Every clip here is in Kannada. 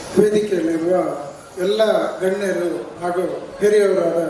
ವೇದಿಕೆಯಲ್ಲಿರುವ ಎಲ್ಲ ಗಣ್ಯರು ಹಾಗೂ ಹಿರಿಯವರಾದ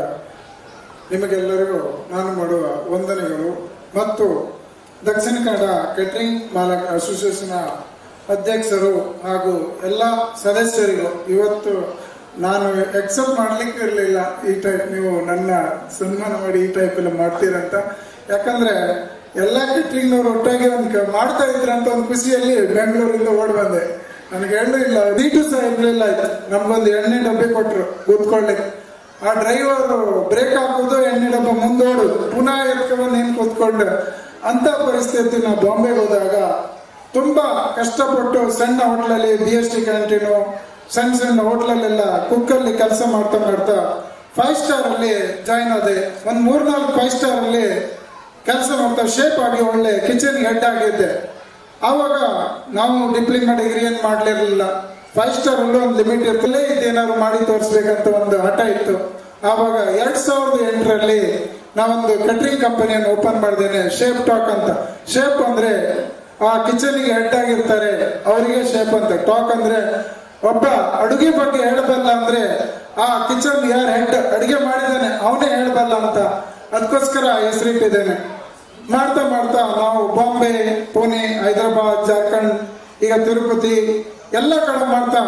ನಿಮಗೆಲ್ಲರಿಗೂ ನಾನು ಮಾಡುವ ವಂದನೆಗಳು ಮತ್ತು ದಕ್ಷಿಣ ಕನ್ನಡ ಕೆಟರಿಂಗ್ ಮಾಲಕ್ ಅಸೋಸಿಯೇಷನ್ ಅಧ್ಯಕ್ಷರು ಹಾಗೂ ಎಲ್ಲ ಸದಸ್ಯರಿಗೂ ಇವತ್ತು ನಾನು ಎಕ್ಸೆಪ್ಟ್ ಮಾಡ್ಲಿಕ್ಕೆ ಇರಲಿಲ್ಲ ಈ ಟೈಪ್ ನೀವು ನನ್ನ ಸನ್ಮಾನ ಮಾಡಿ ಈ ಟೈಪ್ ಎಲ್ಲ ಮಾಡ್ತೀರಂತ ಯಾಕಂದ್ರೆ ಎಲ್ಲ ಕೆಟ್ರಿಂಗ್ನವ್ರು ಒಟ್ಟಾಗಿ ಒಂದು ಮಾಡ್ತಾ ಇದ್ರಂತ ಒಂದು ಖುಷಿಯಲ್ಲಿ ಬೆಂಗಳೂರಿಂದ ಓಡ್ ಬಂದೆ ನನಗೆ ಹೇಳೂ ಇಲ್ಲ ಸೀಟು ಸಹ ಇರ್ಲಿಲ್ಲ ನಮ್ಗೊಂದು ಎಣ್ಣೆ ಡಬ್ಬೆ ಕೊಟ್ರು ಕೂತ್ಕೊಳ್ಳಿಕ್ಕೆ ಆ ಡ್ರೈವರ್ ಬ್ರೇಕ್ ಹಾಕೋದು ಎಣ್ಣೆ ಡಬ್ಬ ಮುಂದೋಡು ಪುನಃ ಎತ್ಕೊಂಡು ಹಿಂಗ್ ಕೂತ್ಕೊಂಡು ಅಂತ ಪರಿಸ್ಥಿತಿ ನಾವು ಬಾಂಬೆಗೆ ಹೋದಾಗ ತುಂಬಾ ಕಷ್ಟಪಟ್ಟು ಸಣ್ಣ ಹೋಟ್ಲಲ್ಲಿ ಬಿ ಎಸ್ ಟಿ ಕ್ಯಾಂಟೀನು ಸಣ್ಣ ಸಣ್ಣ ಹೋಟ್ಲಲ್ಲೆಲ್ಲ ಕುಕ್ಕಲ್ಲಿ ಕೆಲಸ ಮಾಡ್ತಾ ಮಾಡ್ತಾ ಫೈವ್ ಸ್ಟಾರ್ ಅಲ್ಲಿ ಜಾಯ್ನ್ ಆದೆ ಒಂದ್ ಮೂರ್ನಾಲ್ಕು ಫೈವ್ ಸ್ಟಾರ್ ಅಲ್ಲಿ ಕೆಲಸ ಮಾಡ್ತಾ ಶೇಪ್ ಆಗಿ ಒಳ್ಳೆ ಕಿಚನ್ ಹೆಡ್ ಆಗಿದ್ದೆ ಆವಾಗ ನಾವು ಡಿಪ್ಲೊಮಾ ಡಿಗ್ರಿ ಏನ್ ಮಾಡ್ಲಿರ್ಲಿಲ್ಲ ಫೈವ್ ಸ್ಟಾರ್ ಅಲ್ಲೂ ಒಂದು ಲಿಮಿಟ್ ಇರ್ತಲೇ ಇದೇನಾದ್ರು ಮಾಡಿ ತೋರಿಸ್ಬೇಕಂತ ಒಂದು ಹಠ ಇತ್ತು ಆವಾಗ ಎರಡ್ ಸಾವಿರದ ಎಂಟರಲ್ಲಿ ನಾವೊಂದು ಕಟ್ರಿಂಗ್ ಕಂಪನಿಯನ್ನು ಓಪನ್ ಮಾಡಿದ್ದೇನೆ ಶೇಪ್ ಟಾಕ್ ಅಂತ ಶೇಪ್ ಅಂದ್ರೆ ಆ ಕಿಚನ್ಗೆ ಹೆಡ್ ಆಗಿರ್ತಾರೆ ಅವರಿಗೆ ಶೇಪ್ ಅಂತ ಟಾಕ್ ಅಂದ್ರೆ ಒಬ್ಬ ಅಡುಗೆ ಬಗ್ಗೆ ಹೇಳಬಲ್ಲ ಅಂದ್ರೆ ಆ ಕಿಚನ್ ಯಾರು ಹೆಡ್ ಅಡುಗೆ ಮಾಡಿದಾನೆ ಅವನೇ ಹೇಳಬಲ್ಲ ಅಂತ ಅದಕ್ಕೋಸ್ಕರ ಹೆಸರಿಟ್ಟಿದ್ದೇನೆ ಮಾಡ್ತಾ ಮಾಡ್ತಾ ನಾವು ಬಾಂಬೆ ಪುಣೆ ಹೈದರಾಬಾದ್ ಜಾರ್ಖಂಡ್ ಈಗ ತಿರುಪತಿ ಎಲ್ಲ ಕಡೆ ಮಾಡ್ತಾ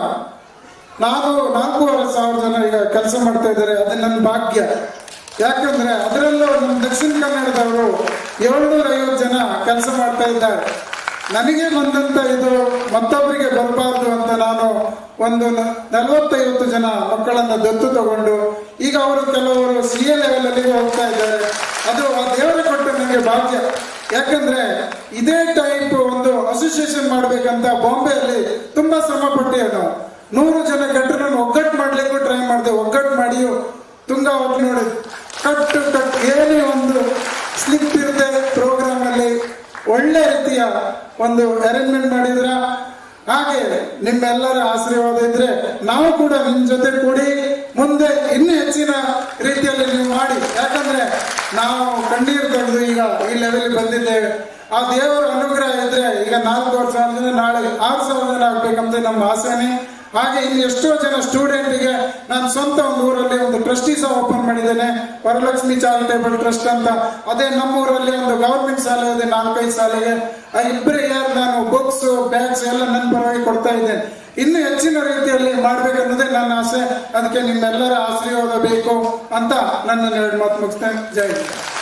ನಾನು ನಾಲ್ಕೂವರೆ ಸಾವಿರ ಜನ ಈಗ ಕೆಲಸ ಮಾಡ್ತಾ ಇದ್ದಾರೆ ಅದು ನನ್ನ ಭಾಗ್ಯ ಯಾಕಂದ್ರೆ ಅದರಲ್ಲೂ ನಮ್ಮ ದಕ್ಷಿಣ ಕನ್ನಡದವರು ಏಳ್ನೂರ ಐವತ್ತು ಜನ ಕೆಲಸ ಮಾಡ್ತಾ ಇದ್ದಾರೆ ನನಗೆ ಬಂದಂತ ಇದು ಮತ್ತೊಬ್ಬರಿಗೆ ಬರಬಾರ್ದು ಅಂತ ನಾನು ಒಂದು ನ- ನಲವತ್ತೈವತ್ತು ಜನ ಮಕ್ಕಳನ್ನ ದತ್ತು ತಗೊಂಡು ಈಗ ಅವರು ಕೆಲವರು ಸಿ ಎ ಲೆವೆಲ್ ಅಲ್ಲಿ ಹೋಗ್ತಾ ಇದ್ದಾರೆ ಅದು ಆ ದೇವರ ಕೊಟ್ಟ ನನಗೆ ಭಾಗ್ಯ ಯಾಕಂದ್ರೆ ಇದೇ ಟೈಪ್ ಒಂದು ಅಸೋಸಿಯೇಷನ್ ಮಾಡ್ಬೇಕಂತ ಬಾಂಬೆಯಲ್ಲಿ ತುಂಬಾ ಶ್ರಮ ಪಟ್ಟೆ ನಾವು ನೂರು ಜನ ಗಂಟರನ್ನು ಒಗ್ಗಟ್ಟು ಮಾಡ್ಲಿಕ್ಕೂ ಟ್ರೈ ಮಾಡಿದೆ ಒಗ್ಗಟ್ಟು ಮಾಡಿಯೂ ತುಂಗಾ ಹೋಟ್ಲು ನೋಡಿ ಕಟ್ಟು ಕಟ್ಟು ಏನೇ ಒಂದು ಸ್ಲಿಪ್ ಇರದೆ ಪ್ರೋಗ್ರಾಮ್ ಅಲ್ಲಿ ಒಳ್ಳೆ ರೀತಿಯ ಒಂದು ಅರೇಂಜ್ಮೆಂಟ್ ಮಾಡಿದ್ರ ಹಾಗೆ ನಿಮ್ಮೆಲ್ಲರ ಆಶೀರ್ವಾದ ಇದ್ರೆ ನಾವು ಕೂಡ ನಿಮ್ ಜೊತೆ ಕೂಡಿ ಮುಂದೆ ಇನ್ನೂ ಹೆಚ್ಚಿನ ರೀತಿಯಲ್ಲಿ ನೀವು ಮಾಡಿ ಯಾಕಂದ್ರೆ ನಾವು ಕಣ್ಣೀರು ತೊಳೆದು ಈಗ ಈ ಲೆವೆಲ್ ಬಂದಿದ್ದೇವೆ ಆ ದೇವರ ಅನುಗ್ರಹ ಇದ್ರೆ ಈಗ ನಾಲ್ಕೂವರೆ ಸಾವಿರ ಜನ ನಾಳೆ ಆರು ಸಾವಿರ ಜನ ಆಗ್ಬೇಕಂತ ನಮ್ಮ ಆಸೆನೆ ಹಾಗೆ ಇನ್ನು ಎಷ್ಟೋ ಜನ ಸ್ಟೂಡೆಂಟ್ಗೆ ನಾನು ಸ್ವಂತ ಒಂದು ಊರಲ್ಲಿ ಒಂದು ಟ್ರಸ್ಟಿ ಸಹ ಓಪನ್ ಮಾಡಿದ್ದೇನೆ ವರಲಕ್ಷ್ಮಿ ಚಾರಿಟೇಬಲ್ ಟ್ರಸ್ಟ್ ಅಂತ ಅದೇ ನಮ್ಮ ಊರಲ್ಲಿ ಒಂದು ಗವರ್ಮೆಂಟ್ ಶಾಲೆ ಇದೆ ನಾಲ್ಕೈದು ಶಾಲೆಗೆ ಆ ಇಬ್ಬರಿಗೆ ಯಾರು ನಾನು ಬುಕ್ಸ್ ಬ್ಯಾಗ್ಸ್ ಎಲ್ಲ ನನ್ನ ಪರವಾಗಿ ಕೊಡ್ತಾ ಇದ್ದೇನೆ ಇನ್ನು ಹೆಚ್ಚಿನ ರೀತಿಯಲ್ಲಿ ಮಾಡ್ಬೇಕನ್ನೋದೇ ನನ್ನ ಆಸೆ ಅದಕ್ಕೆ ನಿಮ್ಮೆಲ್ಲರ ಆಶೀರ್ವಾದ ಬೇಕು ಅಂತ ನನ್ನ ಎರಡು ಮಾತು ಮುಗಿಸ್ತೇನೆ ಜೈ ಹಿಂದ್.